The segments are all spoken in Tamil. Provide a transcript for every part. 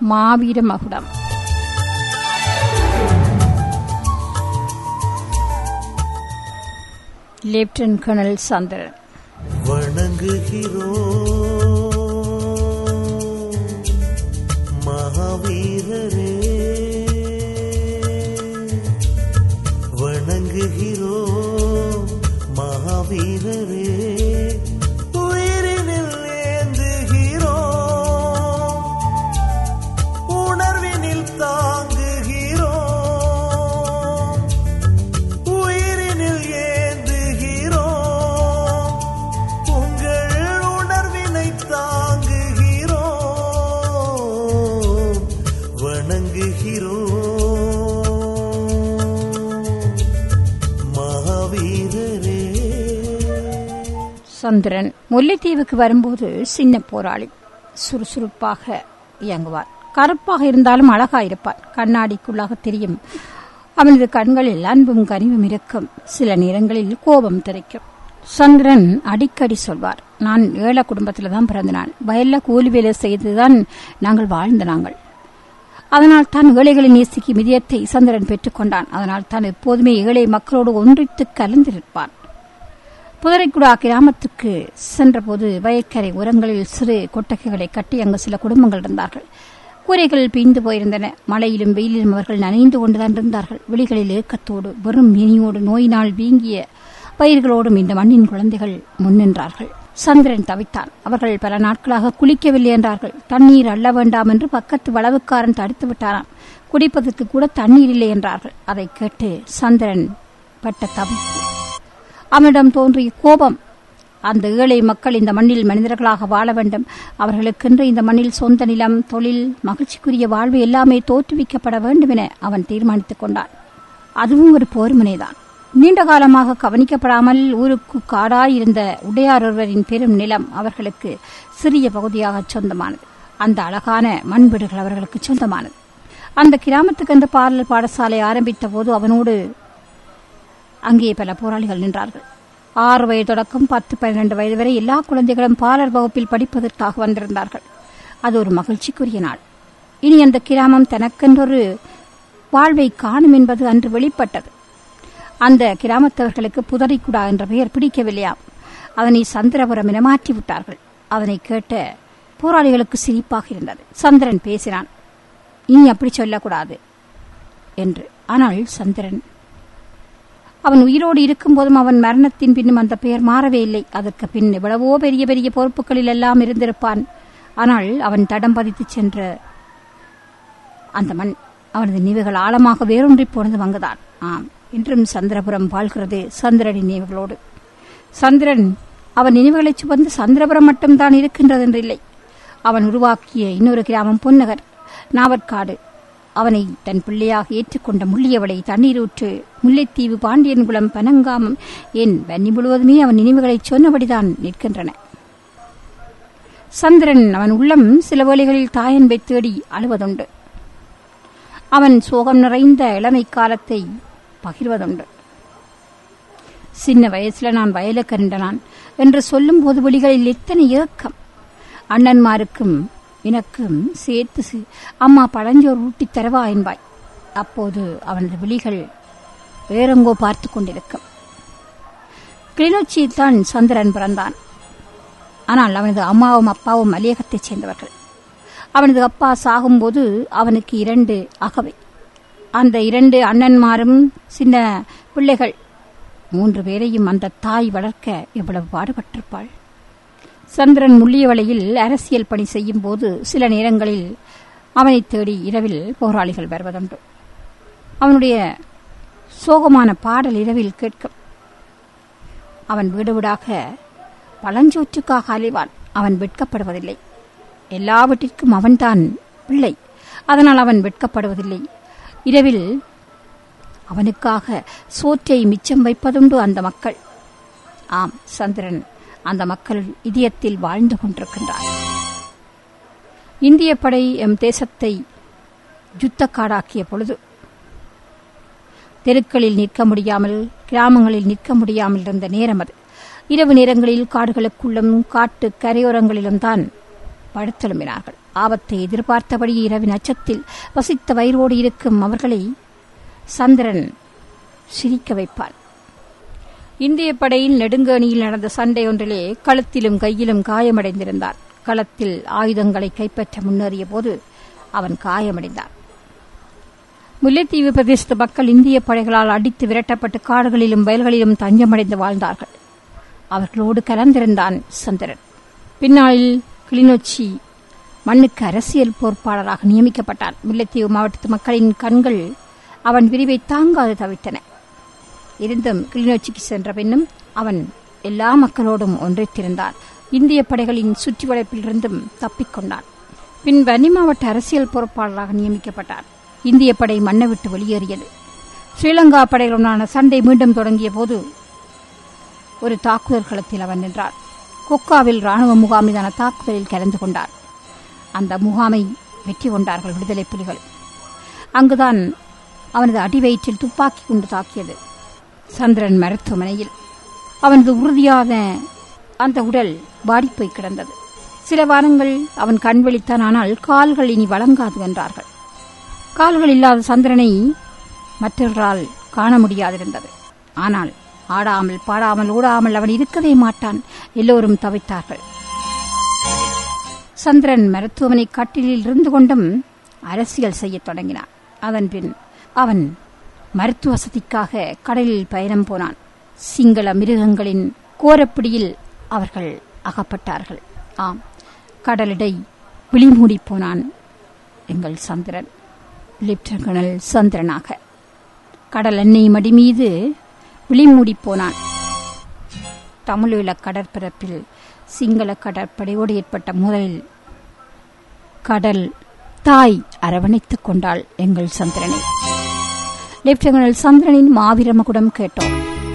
மாவீர மகுடம் லெப்டினன்ட் கர்னல் சந்திரன் வணங்குகிறோ மகாவீரரே வணங்குகிறோ மகாவீரரே உயிரினில் ஏந்துகிறோ உணர்வினில் தாங்குகிறோ உயிரினில் ஏந்துகிறோ உங்கள் உணர்வினை தாங்குகிறோ வணங்குகிறோ மகாவீரரே சந்திரன் முல்லைத்தீவுக்கு வரும்போது சின்ன போராளி சுறுசுறுப்பாக இயங்குவார் கருப்பாக இருந்தாலும் அழகாயிருப்பார் கண்ணாடிக்குள்ளாக தெரியும் அவனது கண்களில் அன்பும் கனிவும் இருக்கும் சில நேரங்களில் கோபம் தெரிக்கும் சந்திரன் அடிக்கடி சொல்வார் நான் ஏழை குடும்பத்தில் தான் பிறந்தனான் வயல்ல கூலி வேலை செய்துதான் நாங்கள் வாழ்ந்த நாங்கள் அதனால் தான் ஏழைகளை நேசிக்கும் இதயத்தை சந்திரன் பெற்றுக்கொண்டான் அதனால் தான் எப்போதுமே ஏழை மக்களோடு ஒன்றித்து கலந்திருப்பான் புதரைக்குடா கிராமத்துக்கு சென்றபோது வயற்கரை உரங்களில் சிறு கொட்டகைகளை கட்டி அங்கு சில குடும்பங்கள் இருந்தார்கள் கூரைகள் பீந்து போயிருந்தன மழையிலும் வெயிலிலும் அவர்கள் நனைந்து கொண்டுதான் இருந்தார்கள் வெளிகளில் ஏக்கத்தோடு வெறும் இனியோடு நோயினால் வீங்கிய பயிர்களோடும் இந்த மண்ணின் குழந்தைகள் முன்னின்றார்கள் சந்திரன் தவித்தான் அவர்கள் பல நாட்களாக குளிக்கவில்லை என்றார்கள் தண்ணீர் அள்ள வேண்டாம் என்று பக்கத்து வளவுக்காரன் தடுத்து விட்டாராம் குடிப்பதற்கு கூட தண்ணீர் இல்லை என்றார்கள் அதை கேட்டு சந்திரன் பட்ட தவிப்பு அவனிடம் தோன்றிய கோபம் அந்த ஏழை மக்கள் இந்த மண்ணில் மனிதர்களாக வாழ வேண்டும் அவர்களுக்கென்று இந்த மண்ணில் சொந்த நிலம் தொழில் மகிழ்ச்சிக்குரிய வாழ்வு எல்லாமே தோற்றுவிக்கப்பட வேண்டும் என அவன் தீர்மானித்துக் கொண்டான் அதுவும் ஒரு போர்முனைதான் நீண்ட காலமாக கவனிக்கப்படாமல் ஊருக்கு காடாய் இருந்த உடையார் ஒருவரின் பெரும் நிலம் அவர்களுக்கு சிறிய பகுதியாக சொந்தமானது அந்த அழகான மண் வீடுகள் அவர்களுக்கு சொந்தமானது அந்த கிராமத்துக்கு அந்த பாடல் பாடசாலை ஆரம்பித்த போது அவனோடு அங்கே பல போராளிகள் நின்றார்கள் ஆறு வயது தொடக்கம் பத்து பன்னிரண்டு வயது வரை எல்லா குழந்தைகளும் பாலர் வகுப்பில் படிப்பதற்காக வந்திருந்தார்கள் அது ஒரு மகிழ்ச்சிக்குரிய நாள் இனி அந்த கிராமம் தனக்கென்றொரு வாழ்வை காணும் என்பது அன்று வெளிப்பட்டது அந்த கிராமத்தவர்களுக்கு புதரிக்குடா என்ற பெயர் பிடிக்கவில்லையாம் அதனை சந்திரபுரம் என மாற்றி விட்டார்கள் அதனை கேட்ட போராளிகளுக்கு சிரிப்பாக இருந்தது சந்திரன் பேசினான் இனி அப்படி சொல்லக்கூடாது என்று ஆனால் சந்திரன் அவன் உயிரோடு இருக்கும்போதும் அவன் மரணத்தின் பின்னும் அந்த பெயர் மாறவே இல்லை அதற்கு பின் எவ்வளவோ பெரிய பெரிய பொறுப்புகளில் எல்லாம் இருந்திருப்பான் ஆனால் அவன் தடம் பதித்து சென்ற அந்த மண் அவனது நினைவுகள் ஆழமாக வேரூன்றி போனது அங்குதான் ஆம் இன்றும் சந்திரபுரம் வாழ்கிறது சந்திரனின் நினைவுகளோடு சந்திரன் அவன் நினைவுகளை சுமந்து சந்திரபுரம் மட்டும்தான் இருக்கின்றது என்று இல்லை அவன் உருவாக்கிய இன்னொரு கிராமம் பொன்னகர் நாவற்காடு அவனை தன் பிள்ளையாக ஏற்றுக்கொண்ட முள்ளியவளை தண்ணீரூற்று முல்லைத்தீவு பாண்டியன்குளம் பனங்காமம் என் வன்னி முழுவதுமே அவன் நினைவுகளை சொன்னபடிதான் நிற்கின்றன சந்திரன் அவன் உள்ளம் சில வேளைகளில் தாயன்பை தேடி அழுவதுண்டு அவன் சோகம் நிறைந்த இளமை காலத்தை பகிர்வதுண்டு சின்ன வயசுல நான் வயல கருண்டனான் என்று சொல்லும் போது விழிகளில் எத்தனை ஏக்கம் அண்ணன்மாருக்கும் எனக்கும் சேர்த்து சி- அம்மா பழஞ்சோர் ஊட்டித் தரவா என்பாய் அப்போது அவனது விழிகள் வேறெங்கோ பார்த்து கொண்டிருக்கும் கிளிநொச்சியில் தான் சந்திரன் பிறந்தான் ஆனால் அவனது அம்மாவும் அப்பாவும் மலையகத்தைச் சேர்ந்தவர்கள் அவனது அப்பா சாகும்போது அவனுக்கு இரண்டு அகவை அந்த இரண்டு அண்ணன்மாரும் சின்ன பிள்ளைகள் மூன்று பேரையும் அந்த தாய் வளர்க்க எவ்வளவு பாடுபட்டிருப்பாள் சந்திரன் முள்ளியவளையில் அரசியல் பணி செய்யும் போது சில நேரங்களில் அவனை தேடி இரவில் போராளிகள் வருவதுண்டு அவனுடைய சோகமான பாடல் இரவில் கேட்கும் அவன் வீடு வீடாக பழஞ்சோற்றுக்காக அலைவான் அவன் வெட்கப்படுவதில்லை எல்லாவற்றிற்கும் அவன்தான் பிள்ளை அதனால் அவன் வெட்கப்படுவதில்லை இரவில் அவனுக்காக சோற்றை மிச்சம் வைப்பதுண்டு அந்த மக்கள் ஆம் சந்திரன் அந்த மக்கள் இதயத்தில் வாழ்ந்து கொண்டிருக்கின்றார் இந்திய படை எம் தேசத்தை யுத்தக்காடாக்கிய பொழுது தெருக்களில் நிற்க முடியாமல் கிராமங்களில் நிற்க முடியாமல் இருந்த நேரம் அது இரவு நேரங்களில் காடுகளுக்குள்ளும் காட்டு கரையோரங்களிலும் தான் படுத்தெழும்பினார்கள் ஆபத்தை எதிர்பார்த்தபடி இரவின் அச்சத்தில் வசித்த வயிறோடு இருக்கும் அவர்களை சந்திரன் சிரிக்க வைப்பான் இந்திய படையில் நெடுங்கணியில் நடந்த சண்டை ஒன்றிலே களத்திலும் கையிலும் காயமடைந்திருந்தார் களத்தில் ஆயுதங்களை கைப்பற்ற முன்னேறிய போது அவன் காயமடைந்தான் முல்லைத்தீவு பிரதேசத்து மக்கள் இந்திய படைகளால் அடித்து விரட்டப்பட்டு காடுகளிலும் வயல்களிலும் தஞ்சமடைந்து வாழ்ந்தார்கள் அவர்களோடு கலந்திருந்தான் சந்திரன் பின்னாளில் கிளிநொச்சி மண்ணுக்கு அரசியல் பொறுப்பாளராக நியமிக்கப்பட்டான் முல்லைத்தீவு மாவட்டத்து மக்களின் கண்கள் அவன் விரிவை தாங்காது தவித்தன இருந்தும் கிளிநொச்சிக்கு சென்ற பின்னும் அவன் எல்லா மக்களோடும் ஒன்றித்திருந்தான் இந்திய படைகளின் சுற்றி வளைப்பிலிருந்தும் தப்பிக்கொண்டான் பின் வன்னி மாவட்ட அரசியல் பொறுப்பாளராக நியமிக்கப்பட்டார் இந்திய படை மண்ணை விட்டு வெளியேறியது ஸ்ரீலங்கா படைகளுடனான சண்டை மீண்டும் தொடங்கிய போது ஒரு தாக்குதல் களத்தில் அவன் நின்றார் கொக்காவில் ராணுவ முகாம் மீதான தாக்குதலில் கலந்து கொண்டார் அந்த முகாமை வெற்றி கொண்டார்கள் விடுதலை புலிகள் அங்குதான் அவனது அடிவயிற்றில் துப்பாக்கி கொண்டு தாக்கியது சந்திரன் மருத்துவமனையில் அவனது உறுதியான அந்த உடல் வாடிப்போய் கிடந்தது சில வாரங்கள் அவன் கண் விழித்தான் ஆனால் கால்கள் இனி வழங்காது என்றார்கள் கால்கள் இல்லாத சந்திரனை மற்றவர்களால் காண முடியாதிருந்தது ஆனால் ஆடாமல் பாடாமல் ஓடாமல் அவன் இருக்கவே மாட்டான் எல்லோரும் தவித்தார்கள் சந்திரன் மருத்துவமனை கட்டிலில் இருந்து கொண்டும் அரசியல் செய்யத் தொடங்கினான் அதன் பின் அவன் மருத்துவ வசதிக்காக கடலில் பயணம் போனான் சிங்கள மிருகங்களின் கோரப்பிடியில் அவர்கள் அகப்பட்டார்கள் ஆம் கடலிடை விழிமூடி போனான் எங்கள் சந்திரன் லெப்டினன்ட் கர்னல் சந்திரனாக கடல் எண்ணெய் மடி மீது விழிமூடி போனான் தமிழீழ கடற்பரப்பில் சிங்கள கடற்படையோடு ஏற்பட்ட முதலில் கடல் தாய் அரவணைத்துக் கொண்டாள் எங்கள் சந்திரனை லெப்டினன்ட் கர்னல் சந்திரனின் மாவீரமகுடம் கேட்டோம்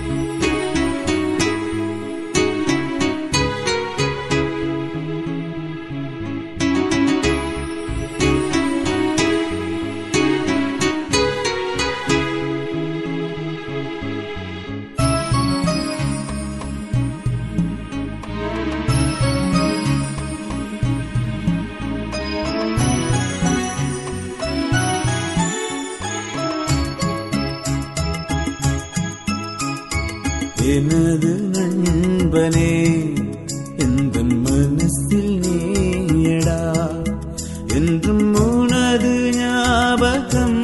எனது நண்பனே எந்த மனசில் நீயடா என்றும் உனது ஞாபகம்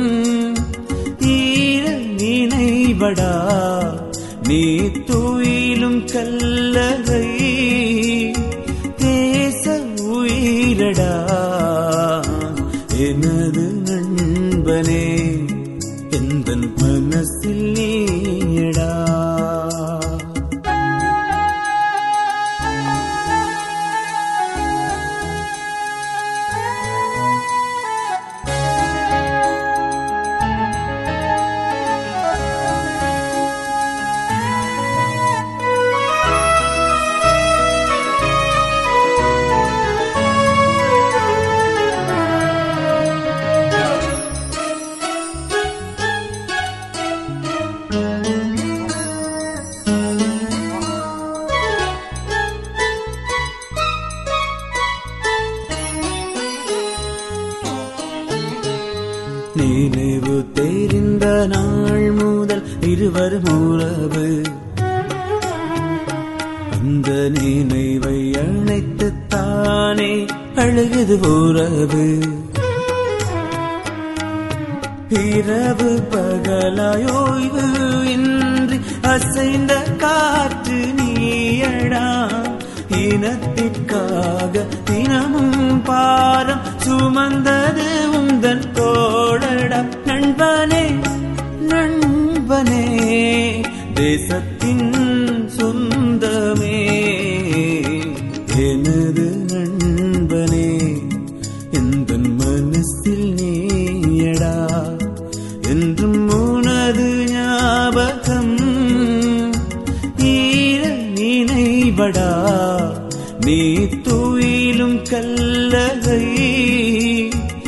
ஈர நினைவடா நீ துயிலும் கல்லறை தேச உயிரடா எனது நண்பனே எந்த மனசில் நீயடா நினைவு தெரிந்த நாள் முதல் இருவரும் உறவு அந்த நினைவை அழைத்து தானே அழுகுது உறவு இரவு பகலாயோய்வு இன்றி அசைந்த காற்று நீயடா இனத்திற்காக தினமும் பாரம் சுமந்தது உந்தன் தோழடா நண்பனே நண்பனே தேசத்தின் சொந்தமே எனது நண்பனே எந்த மனசில் நீயடா என்றும் உனது ஞாபகம் ஈர நினைவடா நீ துயிலும் கல்லகை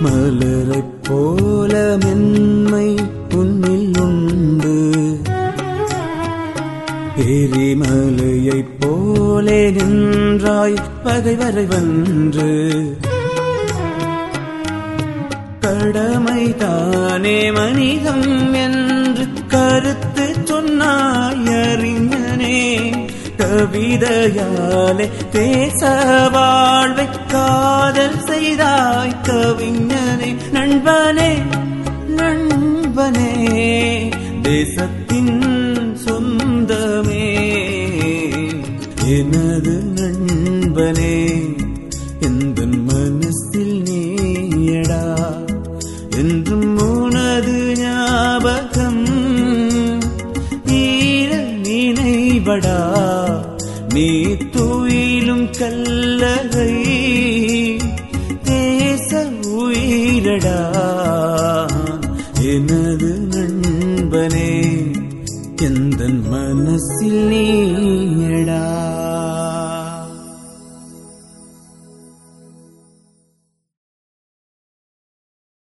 மலரைப் போல மென்மை உன்னில் உண்டு எரிமலையைப் போலே நின்றாய் பகைவரை வென்று கடமை தானே மனிதம் என்று கருத்து சொன்னாய் அறிஞனே கவிதையாலே தேச வாழ்வை காதல் செய்தாய் கவிஞனே நண்பனே நண்பனே தேசத்தின் சொந்தமே எனது நண்பனே எந்த மனசில் நீயடா என்றும் உனது ஞாபகம் ஈர நினைவடா நீ துயிலும் கல்லகை தேச உயிரடா எனது நண்பனே எந்த மனசில் நீ